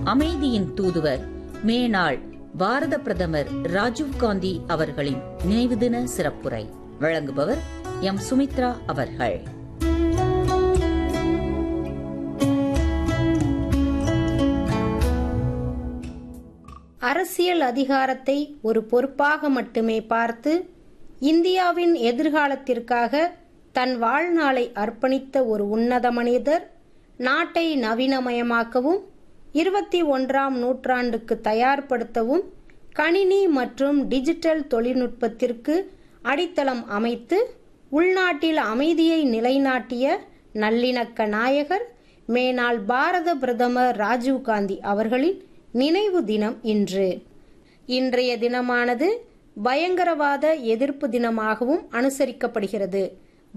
அமைதியின் தூதுவர் மேனாள் பாரத பிரதமர் ராஜீவ் காந்தி அவர்களின் நினைவு தின சிறப்புரை வழங்குபவர் எம் சுமித்ரா அவர்கள் அரசியல் அதிகாரத்தை ஒரு பொறுப்பாக மட்டுமே பார்த்து இந்தியாவின் எதிர்காலத்திற்காக தன் வாழ்நாளை அர்ப்பணித்த ஒரு உன்னத மனிதர் நாட்டை நவீனமயமாக்கவும் இருபத்தி ஒன்றாம் நூற்றாண்டுக்கு தயார்படுத்தவும் கணினி மற்றும் டிஜிட்டல் தொழில்நுட்பத்திற்கு அடித்தளம் அமைத்து உள்நாட்டில் அமைதியை நிலைநாட்டிய நல்லிணக்க நாயகர் மேனாள் பாரத பிரதமர் ராஜீவ்காந்தி அவர்களின் நினைவு தினம் இன்று இன்றைய தினமானது பயங்கரவாத எதிர்ப்பு தினமாகவும் அனுசரிக்கப்படுகிறது